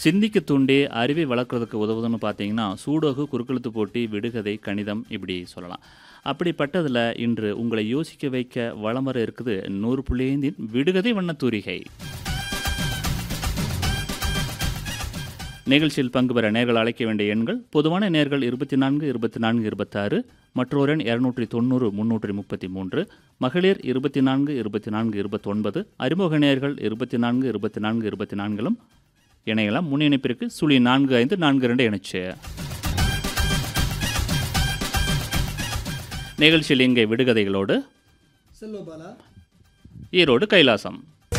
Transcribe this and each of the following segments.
சிந்திக்க தூண்டி அறிவை வளர்க்குறதுக்கு உதவுதுன்னு பார்த்தீங்கன்னா சூடோகு குறுக்கெழுத்து போட்டி விடுகதை கணிதம் இப்படி சொல்லலாம் அப்படிப்பட்டதில் இன்று உங்களை யோசிக்க வைக்க வளம் வர இருக்குது நூறு புள்ளியந்தின் விடுகதை வண்ணத்தூரிகை நிகழ்ச்சியில் பங்கு பெற நேர்கள் அழைக்க வேண்டிய எண்கள் பொதுவான நேர்கள் இருபத்தி நான்கு இருபத்தி நான்கு இருபத்தாறு மற்றொரு எண் இரநூற்றி தொண்ணூறு முன்னூற்றி முப்பத்தி மூன்று மகளிர் இருபத்தி நான்கு இருபத்தி நான்கு இருபத்தொன்பது அறிமுக நேர்கள் இருபத்தி நான்கு இருபத்தி நான்கு இருபத்தி நான்கிலும் இணையலாம் முன் இணைப்பிற்கு சுழி நான்கு ஐந்து நான்கு ரெண்டு இணைச்சு நிகழ்ச்சியில் இங்கே விடுகதைகளோடு செல்வபாலா ஈரோடு கைலாசம்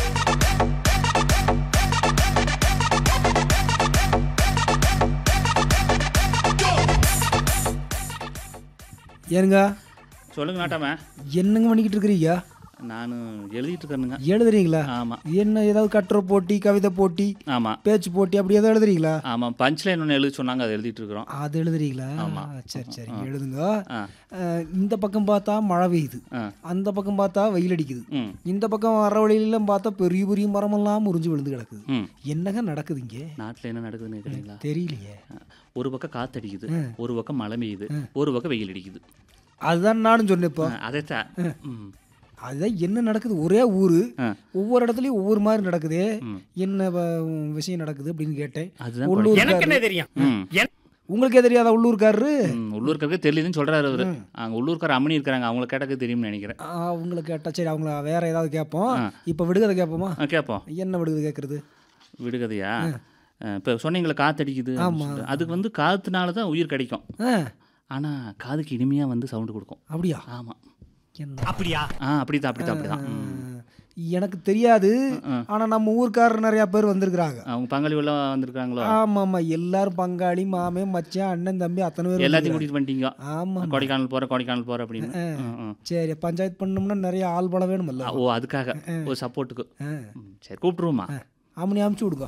ஏனுங்க சொல்லுங்க நாட்டாம என்னங்க பண்ணிக்கிட்டு இருக்கிறீங்க நான் எழுதிட்டு இருக்கேனுங்க எழுதுறீங்களா ஆமாம் என்ன ஏதாவது கட்டுரை போட்டி கவிதை போட்டி ஆமாம் பேச்சு போட்டி அப்படி ஏதாவது எழுதுறீங்களா ஆமாம் பஞ்ச்லைன் ஒன்று எழுதி சொன்னாங்க அதை எழுதிட்டு இருக்கிறோம் அது எழுதுறீங்களா ஆமா. சரி சரி எழுதுங்க ஆ அஹ், இந்த பக்கம் பார்த்தா மழை பெய்யுது ஆ அந்த பக்கம் பார்த்தா வெயில் அடிக்குது ம் இந்த பக்கம் வர வழியிலாம் பார்த்தா பெரிய பெரிய மரமெல்லாம் முறிஞ்சு விழுந்து கிடக்குது ம் என்னங்க நடக்குது இங்க நாட்டில் என்ன நடக்குதுன்னு கேட்குறீங்களா தெரியலையே ஒரு பக்கம் காத்தடிக்குது ஒரு பக்கம் மழை பெய்யுது ஒரு பக்கம் வெயில் அடிக்குது அதுதான் நானும் சொன்னேன் இப்போ அதைத்தான் ம் அதுதான் என்ன நடக்குது ஒரே ஊரு ஆ. ஒவ்வொரு இடத்துலயும் ஒவ்வொரு மாதிரி நடக்குது ம். என்ன வ- விஷயம் நடக்குது அப்படின்னு கேட்டேன் அதுதான் உள்ளூர்காரரு தெரியும் ம் உங்களுக்கே தெரியாத உள்ளூர்காரரு ம், உள்ளூர்காருக்கு தெரியலன்னு சொல்றாரு அவரு அங்கே உள்ளூர்கார அம்மனி இருக்காங்க அவங்கள கேட்டக்கு தெரியும்னு நினைக்கிறேன் ஆ, அவங்கள கேட்டா சரி அவங்கள வேற ஏதாவது கேட்போம் இப்போ விடுகதை கேட்போமா ஆ, கேட்போம் என்ன விடுகதை கேட்கறது விடுகதையா இப்போ சொன்னீங்களே காத்தடிக்குது அப்படின்னு சொல்லிட்டு. அதுக்கு வந்து காத்துனால தான் உயிர் கிடைக்கும் ஆ ஆனால் காதுக்கு இனிமையாக வந்து சவுண்டு கொடுக்கும் அப்படியா ஆமாம் என்ன அப்படியா ஆ அப்படிதான் அப்படிதான் அப்படிதான் ம். ஆ, எனக்கு தெரியாது ஆனா நம்ம ஊர்க்காரர் நிறைய பேர் வந்திருக்கிறாங்க அவங்க பங்காளி எல்லாம் வந்திருக்காங்களோ ஆமா ஆமா எல்லாரும் பங்காளி மாமே மச்சான் அண்ணன் தம்பி அத்தனை பேர் எல்லாத்தையும் கூட்டிட்டு வந்துட்டீங்க ஆமா கொடைக்கானல் போற கொடைக்கானல் போற அப்படின்னு ம், ம். சரி பஞ்சாயத்து பண்ணோம்னா நிறைய ஆள் பலம் வேணுமல்ல ஓ அதுக்காக ஒரு சப்போர்ட்டுக்கு ஆ. ம், சரி கூப்பிட்டுருவோமா அம்மனி அமுச்சு விடுங்க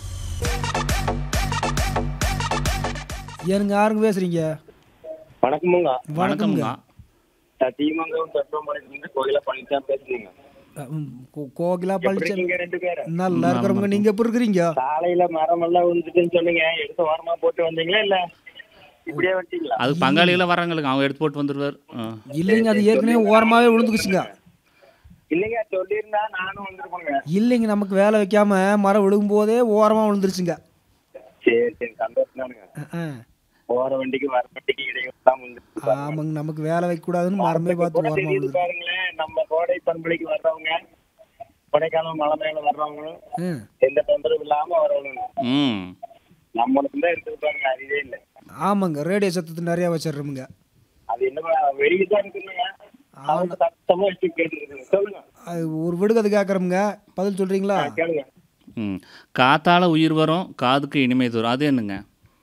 ஏனுங்க யாருங்க பேசுறீங்க வணக்கமுங்க வணக்கம்ங்க வணக்கம்ங்க தீமங்கம் தத்துவமனையிலிருந்து கோயில பழனிசாமி பேசுறீங்க ம், கோ- கோகிலா பழிச்ச நீங்க ரெண்டு பேரும் நல்லா இருக்கிறவங்க நீங்க எப்படி இருக்கிறீங்க சாலையில மரம் எல்லாம் விழுந்துட்டுன்னு சொன்னீங்க எடுத்து ஓரமா போட்டு வந்தீங்களா இல்ல இப்படியே வந்துட்டீங்களா அது பங்காளிகள வர்றாங்களுக்கு அவங்க எடுத்து போட்டு வந்துடுவார் ஆ. இல்லைங்க அது ஏற்கனவே ஓரமாவே விழுந்துக்குச்சுங்க இல்லைங்க சொல்லியிருந்தா நானும் வந்திருப்பேங்க இல்லைங்க நமக்கு வேலை வைக்காம மரம் விழுகும் போதே ஓரமா விழுந்துருச்சுங்க சரி சரி சந்தோஷம் தானுங்க ஆ, போற வண்டிக்கு வர வண்டிக்கு இடையிலாம் வந்துருக்கு ஆமாங்க நமக்கு வேலை வைக்க கூடாதுன்னு மரமே பார்த்து கூட ஓரமா தெரியுது விழுந்து பாருங்களேன் நம்ம கோடை பண்பலைக்கு வர்றவங்க கொடைக்கானல் மலை மேல வர்றவங்களும் ஆ, எந்த தொந்தரவு இல்லாம வரவங்க ம் நம்மளுக்கு தான் இருக்குது பாருங்க அறிவே இல்லை ஆமாங்க ரேடியோ சத்தத்தை நிறைய வச்சிடுறோமுங்க அது என்ன வெளியே தான் இருக்குங்க அவங்க சத்தமா வச்சு கேட்டுருக்குங்க சொல்லுங்க அது ஒரு விடுகதை கேட்குறோமுங்க பதில் சொல்றீங்களா கேளுங்க ம் காத்தால உயிர் வரும் காதுக்கு இனிமை தரும் அது என்னங்க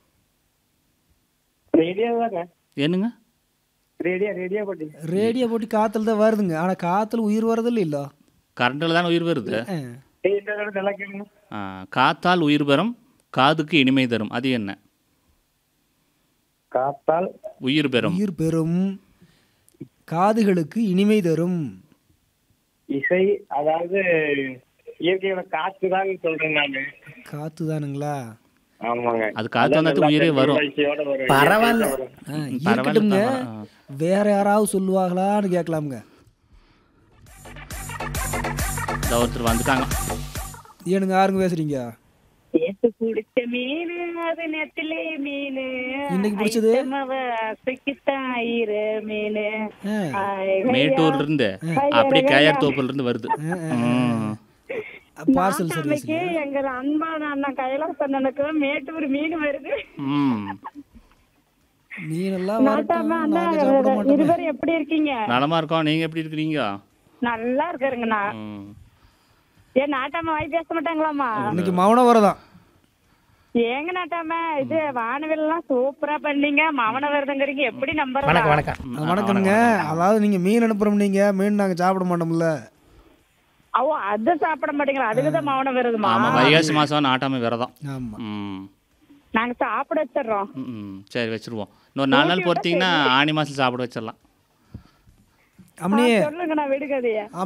ரேடியோ தாங்க என்னங்க ரேடியோ ரேடியோ பட்டி ரேடியோ போட்டு காத்துல தான் வருதுங்க ஆனா காத்துல உயிர் வரதில்ல இல்ல கரண்டில் தானே உயிர் வருது ஆ, ஏய், இந்த தடவை நல்லா கேளுங்க ஆ, காத்தால் உயிர் வரும் காதுக்கு இனிமை தரும் அது என்ன காத்தால் உயிர் பெறும் உயிர் பெறும் காதுகளுக்கு இனிமை தரும் இசை அதாவது இயற்கையோட காற்று தான் சொல்றேன் நானு காத்து தானுங்களா ஆமாங்க அது காத்து வந்தாத்து உயிரே வரும் இசையோட வரும் பரவாயில்ல ஆ, இருக்கட்டும்ங்க வேற யாராவது சொல்லுவாங்களான்னு கேட்கலாமுங்க இந்த ஒருத்தர் வந்துட்டாங்க ஏனுங்க யாருங்க பேசுறீங்க நேத்து குடிச்ச மீன் அது நெத்திலே மீன் இன்னைக்கு பிடிச்சது? அசைக்குத்தான் ஈர மீன் ஆ, மேட்டூர்ல இருந்து அப்படியே கேஆர் தோப்புல இருந்து வருது ம். பார்சல் சர்வீஸ் நாட்டாமைக்கு எங்க அன்பான அண்ணன் கைலாசண்ணனுக்கு மேட்டூர் மீன் வருது ம் மீனெல்லாம் வரட்டும் நாட்டாம அண்ணா நாங்க சாப்பிட மாட்டோமே இருவரும் எப்படி இருக்கீங்க நலமா இருக்கோம் நீங்க எப்படி இருக்கிறீங்க நல்லா இருக்கிறேங்கண்ணா ம். ஏன் நாட்டாம வாய் பேச மாட்டாங்களாமா இன்னைக்கு மௌன வரதான் ஏங்க நாட்டாம இது வானவில் எல்லாம் சூப்பரா பண்ணீங்க மவன வருதுங்கிறீங்க எப்படி நம்புறதா வணக்கம் வணக்கம் ம், வணக்கம்ங்க அதாவது நீங்க மீன் அனுப்புறோம் நீங்க மீன் நாங்க சாப்பிட மாட்டோம்ல ஓ அது சாப்பிட மாட்டீங்களா அதுக்குதான் மவனம் வருதுமா ஆமா வைகாசி மாசம் நாட்டாமை விரதம் ஆமா ம் நாங்க சாப்பிட வச்சிடுறோம் ம், ம் சரி வச்சிருவோம் இன்னொரு நாலு நாள் பொறுத்தீங்கன்னா ஆனி மாசம் சாப்பிட வச்சிடலாம் அம்மனி சொல்லுங்க நான் விடுகதைய